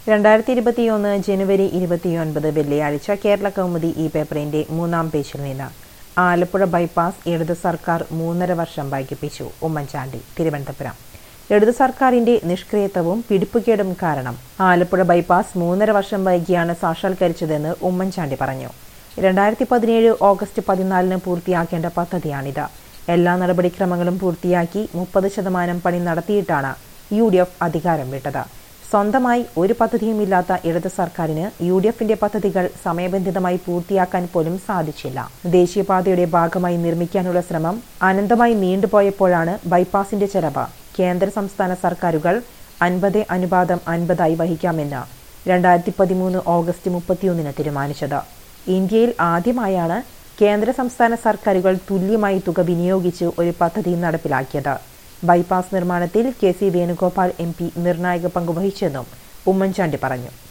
രണ്ടായിരത്തി ഇരുപത്തിയൊന്ന് ജനുവരി ഇരുപത്തിയൊൻപത് വെള്ളിയാഴ്ച കേരള കൗമുദി ഈ പേപ്പറിന്റെ മൂന്നാം പേജിൽ നിന്ന് ആലപ്പുഴ ബൈപ്പാസ് ഇടത് സർക്കാർ മൂന്നര വർഷം വൈകിപ്പിച്ചു ഉമ്മൻചാണ്ടി തിരുവനന്തപുരം ഇടത് സർക്കാരിന്റെ നിഷ്ക്രിയത്വവും പിടിപ്പുകേടും കാരണം ആലപ്പുഴ ബൈപ്പാസ് മൂന്നര വർഷം വൈകിയാണ് സാക്ഷാത്കരിച്ചതെന്ന് ഉമ്മൻചാണ്ടി പറഞ്ഞു രണ്ടായിരത്തി പതിനേഴ് ഓഗസ്റ്റ് പതിനാലിന് പൂർത്തിയാക്കേണ്ട പദ്ധതിയാണിത് എല്ലാ നടപടിക്രമങ്ങളും പൂർത്തിയാക്കി മുപ്പത് ശതമാനം പണി നടത്തിയിട്ടാണ് യു ഡി എഫ് അധികാരം വിട്ടത് സ്വന്തമായി ഒരു പദ്ധതിയുമില്ലാത്ത ഇടത് സർക്കാരിന് യു ഡി എഫിന്റെ പദ്ധതികൾ സമയബന്ധിതമായി പൂർത്തിയാക്കാൻ പോലും സാധിച്ചില്ല ദേശീയപാതയുടെ ഭാഗമായി നിർമ്മിക്കാനുള്ള ശ്രമം അനന്തമായി നീണ്ടുപോയപ്പോഴാണ് ബൈപ്പാസിന്റെ ചെലവ് കേന്ദ്ര സംസ്ഥാന സർക്കാരുകൾ അൻപത് അനുപാതം അൻപതായി വഹിക്കാമെന്ന് രണ്ടായിരത്തി പതിമൂന്ന് ഓഗസ്റ്റ് മുപ്പത്തിയൊന്നിന് തീരുമാനിച്ചത് ഇന്ത്യയിൽ ആദ്യമായാണ് കേന്ദ്ര സംസ്ഥാന സർക്കാരുകൾ തുല്യമായി തുക വിനിയോഗിച്ച് ഒരു പദ്ധതി നടപ്പിലാക്കിയത് ബൈപ്പാസ് നിർമ്മാണത്തിൽ K C Venugopal M P നിർണായക പങ്കുവഹിച്ചെന്നും ഉമ്മൻചാണ്ടി പറഞ്ഞു